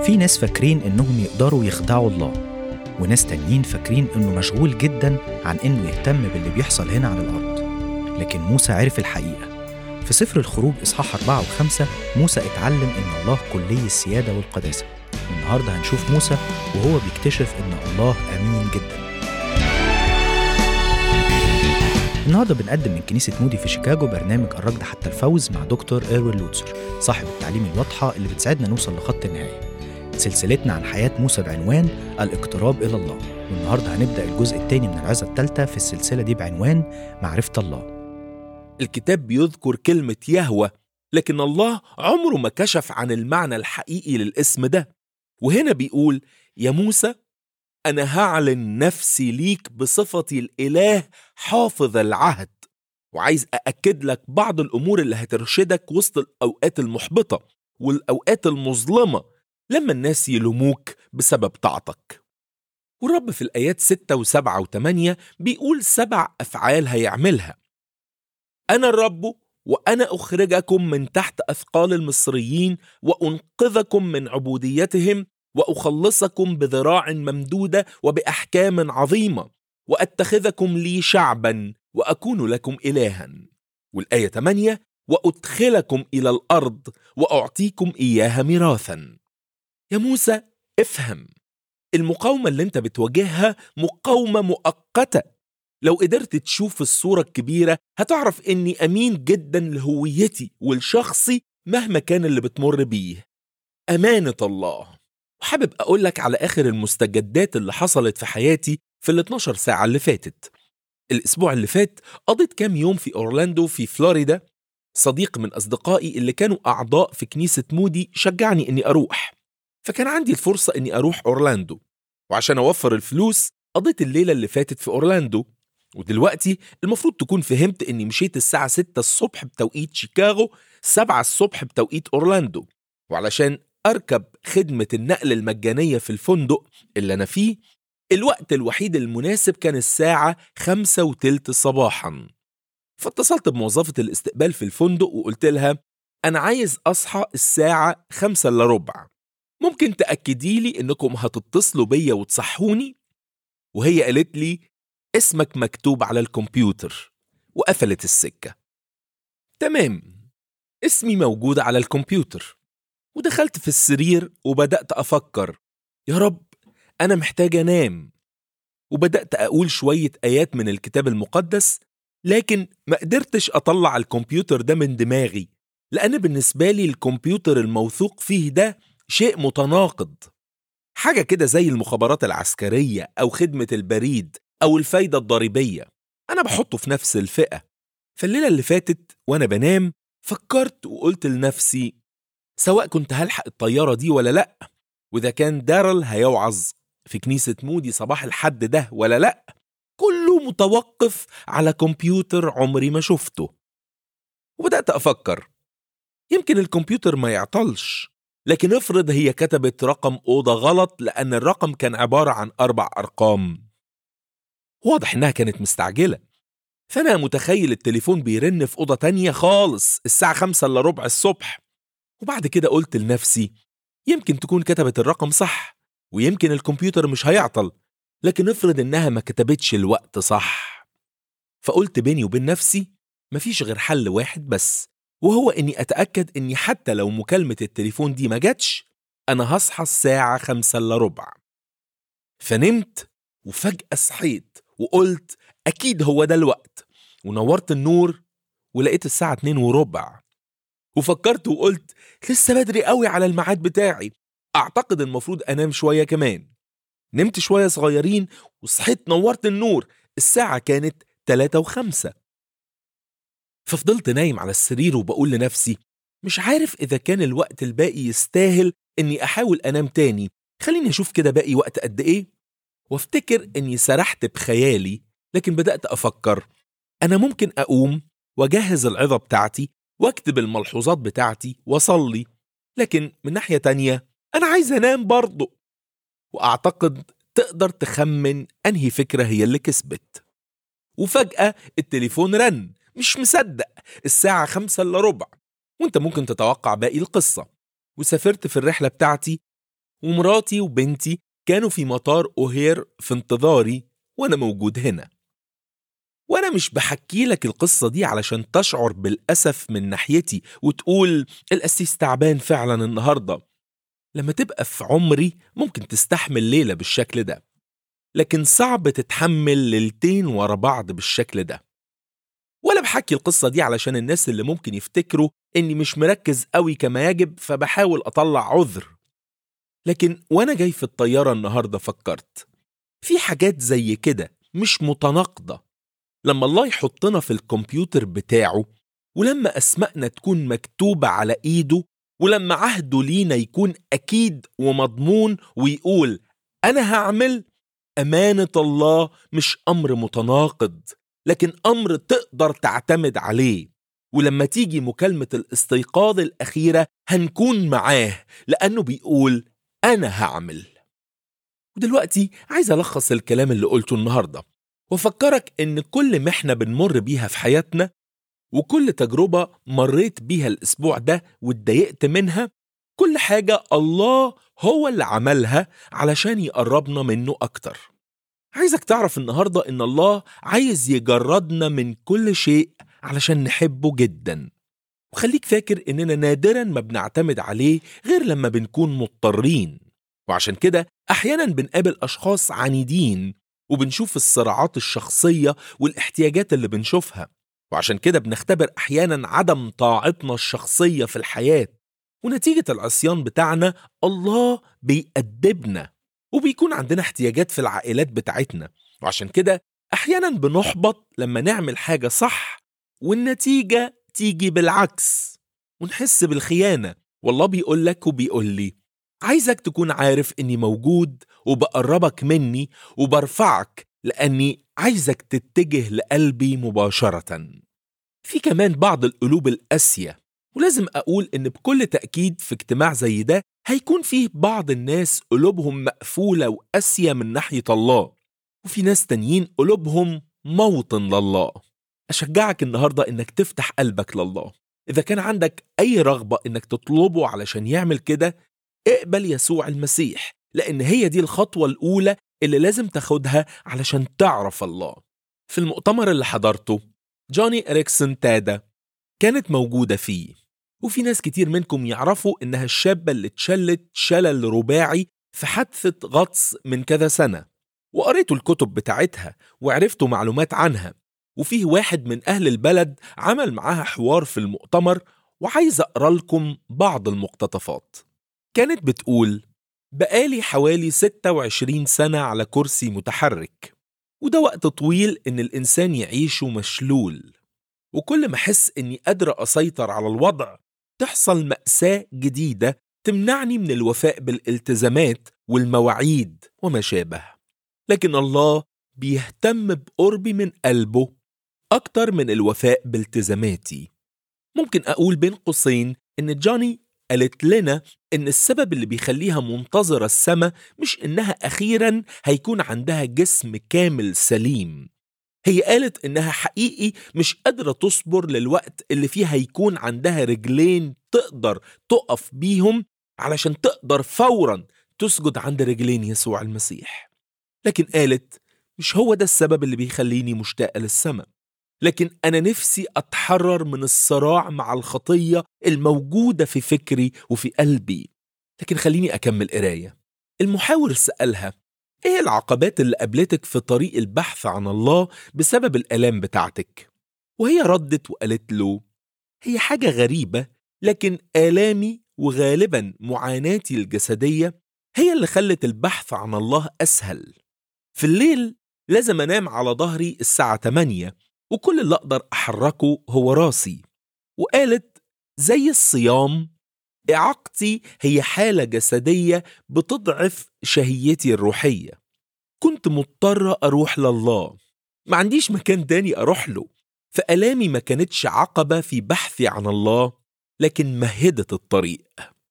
في ناس فاكرين إنهم يقدروا يخدعوا الله وناس تانيين فاكرين إنه مشغول جدا عن إنه يهتم باللي بيحصل هنا على الأرض لكن موسى عرف الحقيقة في سفر الخروج إصحاح أربعة وخمسة موسى اتعلم إن الله كلي السيادة والقداسة والنهاردة هنشوف موسى وهو بيكتشف إن الله أمين جدا النهارده بنقدم من كنيسة مودي في شيكاغو برنامج الركض حتى الفوز مع دكتور إيروين لوتسر صاحب التعليم الواضحة اللي بتساعدنا نوصل لخط النهاية سلسلتنا عن حياة موسى بعنوان الاقتراب إلى الله والنهارده هنبدأ الجزء الثاني من العظة الثالثة في السلسلة دي بعنوان معرفة الله الكتاب بيذكر كلمة يهوى لكن الله عمره ما كشف عن المعنى الحقيقي للاسم ده وهنا بيقول يا موسى أنا هعلن نفسي ليك بصفتي الإله حافظ العهد وعايز أأكد لك بعض الأمور اللي هترشدك وسط الأوقات المحبطة والأوقات المظلمة لما الناس يلوموك بسبب طاعتك والرب في الآيات 6 و7 و8 بيقول سبع أفعال هيعملها أنا الرب وأنا أخرجكم من تحت أثقال المصريين وأنقذكم من عبوديتهم وأخلصكم بذراع ممدودة وبأحكام عظيمة وأتخذكم لي شعبا وأكون لكم إلها والآية 8 وأدخلكم إلى الأرض وأعطيكم إياها ميراثا يا موسى افهم المقاومة اللي انت بتواجهها مقاومة مؤقتة لو قدرت تشوف الصورة الكبيرة هتعرف إني أمين جدا لهويتي ولشخصي مهما كان اللي بتمر بيه أمانة الله وحابب أقول لك على آخر المستجدات اللي حصلت في حياتي في ال 12 ساعة اللي فاتت الأسبوع اللي فات قضيت كام يوم في أورلاندو في فلوريدا صديق من أصدقائي اللي كانوا أعضاء في كنيسة مودي شجعني إني أروح فكان عندي الفرصة إني أروح أورلاندو وعشان أوفر الفلوس قضيت الليلة اللي فاتت في أورلاندو ودلوقتي المفروض تكون فهمت إني مشيت الساعة 6 الصبح بتوقيت شيكاغو 7 الصبح بتوقيت أورلاندو وعلشان أركب خدمة النقل المجانية في الفندق اللي أنا فيه الوقت الوحيد المناسب كان الساعة خمسة وتلت صباحا فاتصلت بموظفة الاستقبال في الفندق وقلت لها أنا عايز أصحى الساعة خمسة إلا ربع ممكن تأكدي لي إنكم هتتصلوا بيا وتصحوني؟ وهي قالت لي اسمك مكتوب على الكمبيوتر وقفلت السكة تمام اسمي موجود على الكمبيوتر ودخلت في السرير وبدأت أفكر يا رب أنا محتاج أنام وبدأت أقول شوية آيات من الكتاب المقدس لكن ما قدرتش أطلع الكمبيوتر ده من دماغي لأن بالنسبة لي الكمبيوتر الموثوق فيه ده شيء متناقض حاجة كده زي المخابرات العسكرية أو خدمة البريد أو الفايدة الضريبية أنا بحطه في نفس الفئة فالليلة اللي فاتت وأنا بنام فكرت وقلت لنفسي سواء كنت هلحق الطيارة دي ولا لأ وإذا كان دارل هيوعظ في كنيسة مودي صباح الحد ده ولا لأ كله متوقف على كمبيوتر عمري ما شفته وبدأت أفكر يمكن الكمبيوتر ما يعطلش لكن افرض هي كتبت رقم أوضة غلط لأن الرقم كان عبارة عن أربع أرقام واضح إنها كانت مستعجلة فأنا متخيل التليفون بيرن في أوضة تانية خالص الساعة خمسة إلا ربع الصبح وبعد كده قلت لنفسي يمكن تكون كتبت الرقم صح ويمكن الكمبيوتر مش هيعطل لكن افرض إنها ما كتبتش الوقت صح فقلت بيني وبين نفسي مفيش غير حل واحد بس وهو إني أتأكد إني حتى لو مكالمة التليفون دي ما جاتش أنا هصحى الساعة خمسة إلا ربع فنمت وفجأة صحيت وقلت أكيد هو ده الوقت ونورت النور ولقيت الساعة اتنين وربع وفكرت وقلت لسه بدري قوي على الميعاد بتاعي أعتقد المفروض أنام شوية كمان نمت شوية صغيرين وصحيت نورت النور الساعة كانت تلاتة وخمسة ففضلت نايم على السرير وبقول لنفسي مش عارف إذا كان الوقت الباقي يستاهل إني أحاول أنام تاني خليني أشوف كده باقي وقت قد إيه وافتكر إني سرحت بخيالي لكن بدأت أفكر أنا ممكن أقوم وأجهز العظة بتاعتي واكتب الملحوظات بتاعتي واصلي لكن من ناحية تانية أنا عايز أنام برضه وأعتقد تقدر تخمن أنهي فكرة هي اللي كسبت وفجأة التليفون رن مش مصدق الساعة خمسة إلا ربع وانت ممكن تتوقع باقي القصة وسافرت في الرحلة بتاعتي ومراتي وبنتي كانوا في مطار أوهير في انتظاري وأنا موجود هنا وأنا مش بحكي لك القصة دي علشان تشعر بالأسف من ناحيتي وتقول القسيس تعبان فعلا النهاردة لما تبقى في عمري ممكن تستحمل ليلة بالشكل ده لكن صعب تتحمل ليلتين ورا بعض بالشكل ده ولا بحكي القصة دي علشان الناس اللي ممكن يفتكروا إني مش مركز قوي كما يجب فبحاول أطلع عذر لكن وأنا جاي في الطيارة النهاردة فكرت في حاجات زي كده مش متناقضة لما الله يحطنا في الكمبيوتر بتاعه ولما أسمائنا تكون مكتوبة على إيده ولما عهده لينا يكون أكيد ومضمون ويقول أنا هعمل أمانة الله مش أمر متناقض لكن أمر تقدر تعتمد عليه ولما تيجي مكالمة الاستيقاظ الأخيرة هنكون معاه لأنه بيقول أنا هعمل ودلوقتي عايز ألخص الكلام اللي قلته النهاردة وفكرك إن كل محنة بنمر بيها في حياتنا وكل تجربة مريت بيها الأسبوع ده واتضايقت منها كل حاجة الله هو اللي عملها علشان يقربنا منه أكتر عايزك تعرف النهاردة إن الله عايز يجردنا من كل شيء علشان نحبه جدا وخليك فاكر إننا نادرا ما بنعتمد عليه غير لما بنكون مضطرين وعشان كده أحيانا بنقابل أشخاص عنيدين وبنشوف الصراعات الشخصية والاحتياجات اللي بنشوفها وعشان كده بنختبر أحيانا عدم طاعتنا الشخصية في الحياة ونتيجة العصيان بتاعنا الله بيأدبنا وبيكون عندنا احتياجات في العائلات بتاعتنا وعشان كده أحيانا بنحبط لما نعمل حاجة صح والنتيجة تيجي بالعكس ونحس بالخيانة والله بيقول لك وبيقول لي عايزك تكون عارف إني موجود وبقربك مني وبرفعك لأني عايزك تتجه لقلبي مباشرة في كمان بعض القلوب القاسية ولازم أقول إن بكل تأكيد في اجتماع زي ده هيكون فيه بعض الناس قلوبهم مقفولة وقاسية من ناحية الله وفي ناس تانيين قلوبهم موطن لله أشجعك النهاردة إنك تفتح قلبك لله إذا كان عندك أي رغبة إنك تطلبه علشان يعمل كده اقبل يسوع المسيح لأن هي دي الخطوة الأولى اللي لازم تاخدها علشان تعرف الله في المؤتمر اللي حضرته جوني إريكسون تادا كانت موجودة فيه وفي ناس كتير منكم يعرفوا إنها الشابة اللي اتشلت شلل رباعي في حادثة غطس من كذا سنة وقريتوا الكتب بتاعتها وعرفتوا معلومات عنها وفيه واحد من أهل البلد عمل معاها حوار في المؤتمر وعايز أقرأ لكم بعض المقتطفات كانت بتقول بقالي حوالي 26 سنة على كرسي متحرك وده وقت طويل إن الإنسان يعيشه مشلول وكل ما أحس إني قادرة أسيطر على الوضع تحصل مأساة جديدة تمنعني من الوفاء بالالتزامات والمواعيد وما شابه لكن الله بيهتم بقربي من قلبه أكتر من الوفاء بالتزاماتي ممكن أقول بين قوسين إن جوني قالت لنا إن السبب اللي بيخليها منتظرة السما مش إنها أخيرا هيكون عندها جسم كامل سليم هي قالت إنها حقيقي مش قادرة تصبر للوقت اللي فيه هيكون عندها رجلين تقدر تقف بيهم علشان تقدر فورا تسجد عند رجلين يسوع المسيح لكن قالت مش هو ده السبب اللي بيخليني مشتاقة للسما لكن أنا نفسي أتحرر من الصراع مع الخطية الموجودة في فكري وفي قلبي لكن خليني أكمل قراية المحاور سألها إيه العقبات اللي قابلتك في طريق البحث عن الله بسبب الآلام بتاعتك؟ وهي ردت وقالت له هي حاجة غريبة لكن آلامي وغالبا معاناتي الجسدية هي اللي خلت البحث عن الله أسهل في الليل لازم أنام على ظهري الساعة 8 وكل اللي أقدر أحركه هو راسي وقالت زي الصيام إعاقتي هي حالة جسدية بتضعف شهيتي الروحية كنت مضطرة أروح لله ما عنديش مكان تاني أروح له فألامي ما كانتش عقبة في بحثي عن الله لكن مهدت الطريق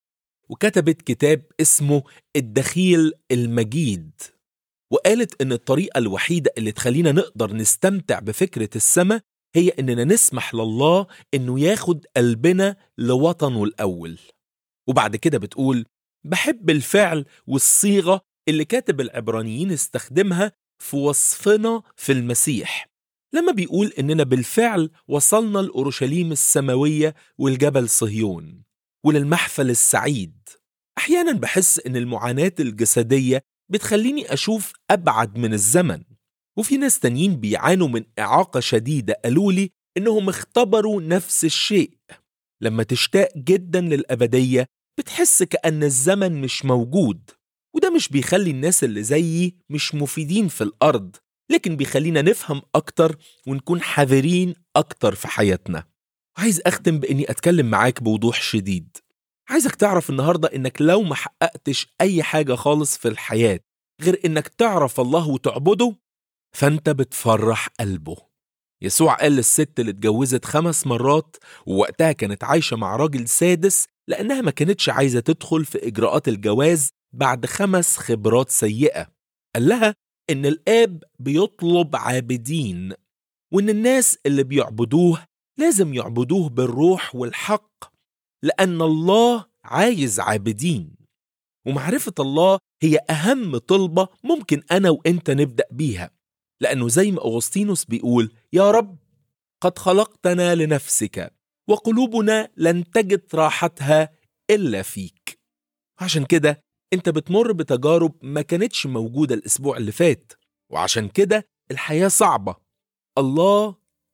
وكتبت كتاب اسمه الدخيل المجيد وقالت إن الطريقة الوحيدة اللي تخلينا نقدر نستمتع بفكرة السماء هي إننا نسمح لله إنه ياخد قلبنا لوطنه الأول وبعد كده بتقول بحب الفعل والصيغة اللي كاتب العبرانيين استخدمها في وصفنا في المسيح لما بيقول إننا بالفعل وصلنا لأورشليم السماوية والجبل صهيون وللمحفل السعيد أحيانا بحس إن المعاناة الجسدية بتخليني أشوف أبعد من الزمن وفي ناس تانيين بيعانوا من إعاقة شديدة قالوا لي إنهم اختبروا نفس الشيء لما تشتاق جدا للأبدية بتحس كأن الزمن مش موجود وده مش بيخلي الناس اللي زيي مش مفيدين في الأرض لكن بيخلينا نفهم أكتر ونكون حذرين أكتر في حياتنا عايز أختم بإني أتكلم معاك بوضوح شديد عايزك تعرف النهاردة إنك لو ما حققتش أي حاجة خالص في الحياة غير إنك تعرف الله وتعبده فأنت بتفرح قلبه يسوع قال للست اللي اتجوزت خمس مرات ووقتها كانت عايشة مع راجل سادس لأنها ما كانتش عايزة تدخل في إجراءات الجواز بعد خمس خبرات سيئة قال لها إن الآب بيطلب عابدين وإن الناس اللي بيعبدوه لازم يعبدوه بالروح والحق لأن الله عايز عابدين ومعرفة الله هي أهم طلبة ممكن أنا وإنت نبدأ بيها لأنه زي ما أغسطينوس بيقول يا رب قد خلقتنا لنفسك وقلوبنا لن تجد راحتها إلا فيك عشان كده أنت بتمر بتجارب ما كانتش موجودة الأسبوع اللي فات وعشان كده الحياة صعبة الله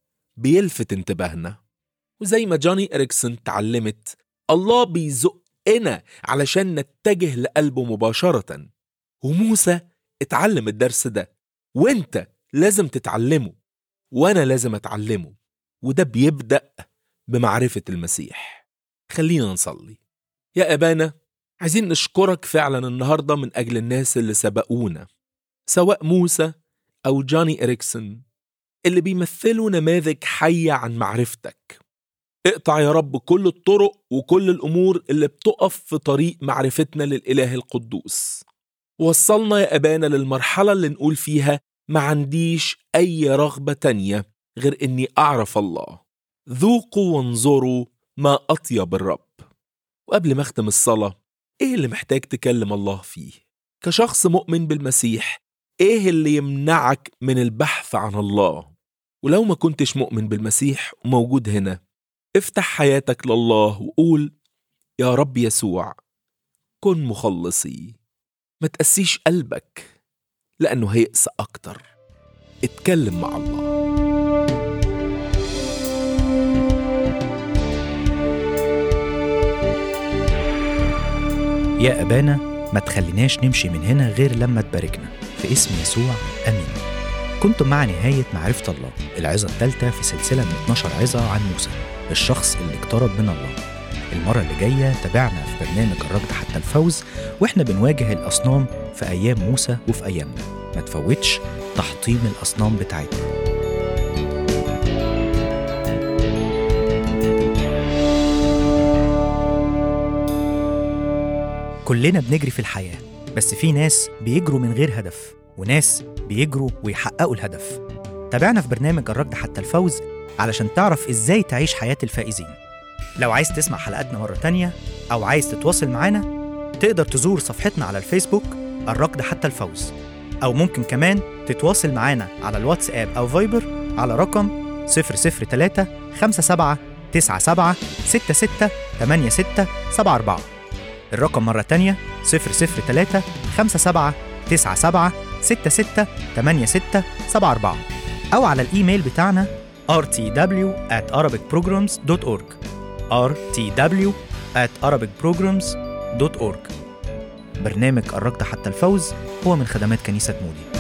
بيلفت انتباهنا وزي ما جوني إريكسون تعلمت الله بيزقنا علشان نتجه لقلبه مباشرة وموسى اتعلم الدرس ده وانت لازم تتعلمه وانا لازم اتعلمه وده بيبدأ بمعرفة المسيح خلينا نصلي يا أبانا عايزين نشكرك فعلا النهاردة من أجل الناس اللي سبقونا سواء موسى أو جوني إريكسون اللي بيمثلوا نماذج حية عن معرفتك اقطع يا رب كل الطرق وكل الأمور اللي بتقف في طريق معرفتنا للإله القدوس وصلنا يا أبانا للمرحلة اللي نقول فيها ما عنديش أي رغبة تانية غير إني أعرف الله ذوقوا وانظروا ما أطيب الرب وقبل ما أختم الصلاة إيه اللي محتاج تكلم الله فيه؟ كشخص مؤمن بالمسيح إيه اللي يمنعك من البحث عن الله؟ ولو ما كنتش مؤمن بالمسيح وموجود هنا افتح حياتك لله وقول يا رب يسوع كن مخلصي ما تقسيش قلبك لأنه هيقسى أكتر اتكلم مع الله يا أبانا ما تخليناش نمشي من هنا غير لما تباركنا في اسم يسوع أمين كنتم مع نهاية معرفة الله العظة الثالثة في سلسلة من 12 عظة عن موسى الشخص اللي اقترب من الله المرة اللي جاية تابعنا في برنامج الركض حتى الفوز واحنا بنواجه الأصنام في أيام موسى وفي أيامنا ما تفوتش تحطيم الأصنام بتاعتنا كلنا بنجري في الحياة بس في ناس بيجروا من غير هدف وناس بيجروا ويحققوا الهدف تابعنا في برنامج الركض حتى الفوز علشان تعرف ازاي تعيش حياة الفائزين لو عايز تسمع حلقاتنا مرة تانية أو عايز تتواصل معانا تقدر تزور صفحتنا على الفيسبوك الركض حتى الفوز أو ممكن كمان تتواصل معانا على الواتساب أو فايبر على رقم 003 57 97 66 86 74 الرقم مرة تانية 003 57 97 66 86 74 أو على الإيميل بتاعنا rtw at arabicprograms.org rtw at arabicprograms.org برنامج الركض حتى الفوز هو من خدمات كنيسة مودي